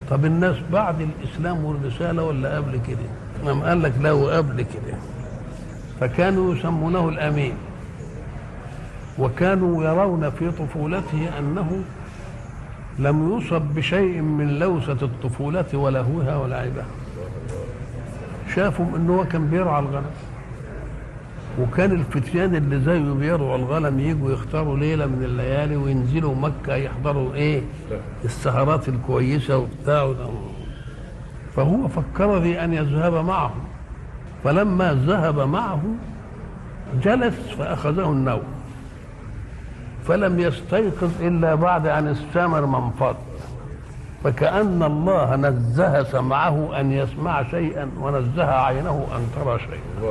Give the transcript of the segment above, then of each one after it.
طب الناس بعد الاسلام والرساله ولا قبل كده؟ نعم قال لك لا وقبل كده فكانوا يسمونه الامين وكانوا يرون في طفولته انه لم يصب بشيء من لوثه الطفوله ولهوها ولعبها شافوا ان هو كان بيرعى الغنم وكان الفتيان اللي زيه بيرعوا الغنم يجوا يختاروا ليله من الليالي وينزلوا مكه يحضروا ايه السهرات الكويسه وبتاع فهو فكر في ان يذهب معهم فلما ذهب معه جلس فاخذه النوم فلم يستيقظ الا بعد ان استمر منفض فكأن الله نزه سمعه أن يسمع شيئا ونزه عينه أن ترى شيئا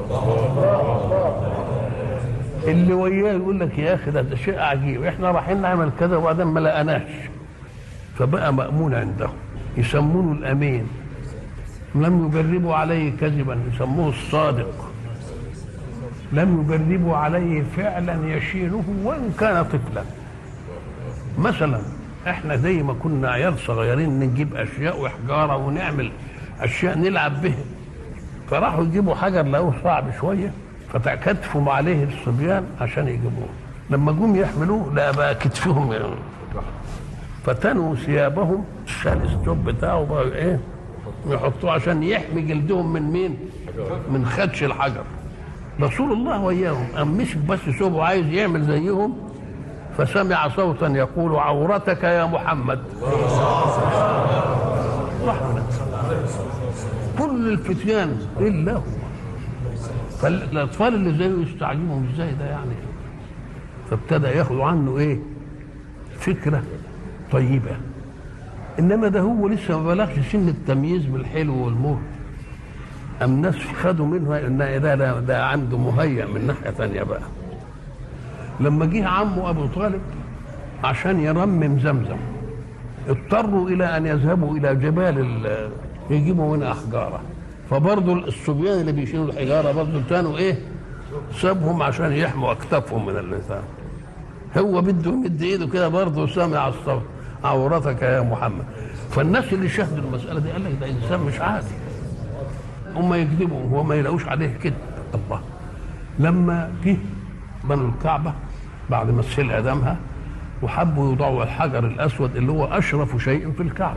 اللي وياه يقول لك يا أخي ده شيء عجيب إحنا رايحين نعمل كذا وبعدين ما لقناش فبقى مأمون عنده يسمونه الأمين لم يجربوا عليه كذبا يسموه الصادق لم يجربوا عليه فعلا يشينه وإن كان طفلا مثلا احنا زي ما كنا عيال صغيرين نجيب اشياء وحجاره ونعمل اشياء نلعب بها فراحوا يجيبوا حجر لقوه صعب شويه فتكتفوا عليه الصبيان عشان يجيبوه لما جم يحملوه لا بقى كتفهم يعني. فتنوا ثيابهم شال الثوب بتاعه بقى ايه يحطوه عشان يحمي جلدهم من مين؟ من خدش الحجر رسول الله وياهم قام مسك بس ثوبه عايز يعمل زيهم فسمع صوتا يقول عورتك يا محمد كل الفتيان الا هو فالاطفال اللي زيه يستعجبوا ازاي ده يعني فابتدى ياخدوا عنه ايه فكره طيبه انما ده هو لسه ما بلغش سن التمييز بالحلو والمر ام ناس خدوا منه ان ده, ده, ده عنده مهيأ من ناحيه ثانيه بقى لما جه عمه ابو طالب عشان يرمم زمزم اضطروا الى ان يذهبوا الى جبال يجيبوا منها احجاره فبرضه الصبيان اللي بيشيلوا الحجاره برضه كانوا ايه سابهم عشان يحموا اكتافهم من اللسان هو بده يمد ايده كده برضه سامع الصوت عورتك يا محمد فالناس اللي شاهدوا المساله دي قال لك ده انسان مش عادي هم يكذبوا هو ما يلاقوش عليه كده الله لما جه بنوا الكعبه بعد ما السلع دمها وحبوا يوضعوا الحجر الاسود اللي هو اشرف شيء في الكعبه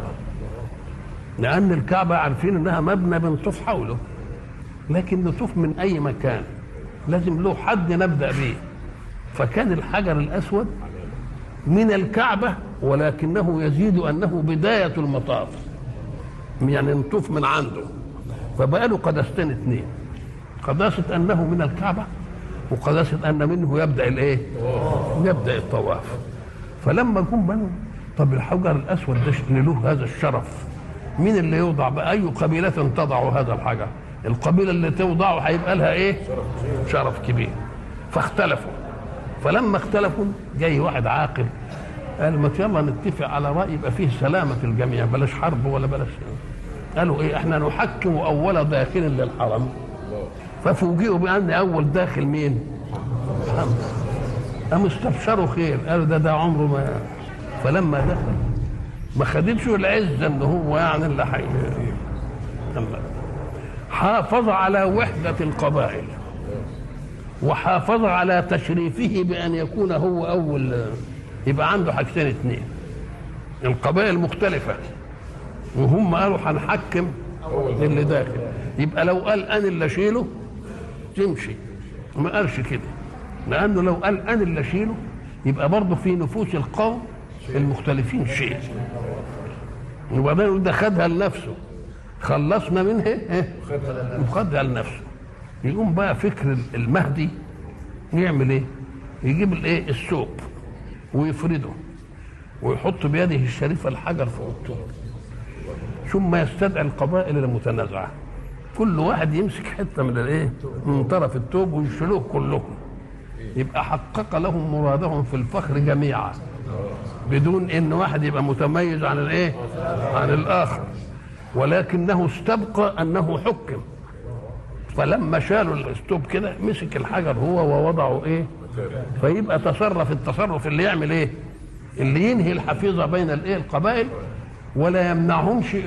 لان الكعبه عارفين انها مبنى بنطوف حوله لكن نطوف من اي مكان لازم له حد نبدا به فكان الحجر الاسود من الكعبه ولكنه يزيد انه بدايه المطاف يعني نطوف من عنده فبقى له قدستين اثنين قداسه انه من الكعبه وقداسه ان منه يبدا الايه؟ يبدا الطواف فلما جم بنوا طب الحجر الاسود ده اللي له هذا الشرف مين اللي يوضع بقى اي قبيله تضع هذا الحجر؟ القبيله اللي توضعه هيبقى لها ايه؟ شرف كبير فاختلفوا فلما اختلفوا جاي واحد عاقل قال ما يلا نتفق على راي يبقى فيه سلامه في الجميع بلاش حرب ولا بلاش قالوا ايه احنا نحكم اول داخل للحرم ففوجئوا بان اول داخل مين؟ محمد قام استبشروا خير قالوا ده ده عمره ما فلما دخل ما خدتش العزه ان هو يعني اللي حي حافظ على وحده القبائل وحافظ على تشريفه بان يكون هو اول يبقى عنده حاجتين اثنين القبائل مختلفه وهم قالوا هنحكم اللي داخل يبقى لو قال انا اللي اشيله تمشي ما قالش كده لانه لو قال انا اللي اشيله يبقى برضه في نفوس القوم المختلفين شيء وبعدين يقول ده خدها لنفسه خلصنا منها وخدها لنفسه يقوم بقى فكر المهدي يعمل ايه؟ يجيب الايه؟ الثوب ويفرده ويحط بيده الشريفه الحجر فوق الثوب ثم يستدعي القبائل المتنازعه كل واحد يمسك حته من الايه من طرف الثوب ويشيلوه كلهم يبقى حقق لهم مرادهم في الفخر جميعا بدون ان واحد يبقى متميز عن الايه عن الاخر ولكنه استبقى انه حكم فلما شالوا الثوب كده مسك الحجر هو ووضعه ايه فيبقى تصرف التصرف اللي يعمل ايه اللي ينهي الحفيظه بين الايه القبائل ولا يمنعهمش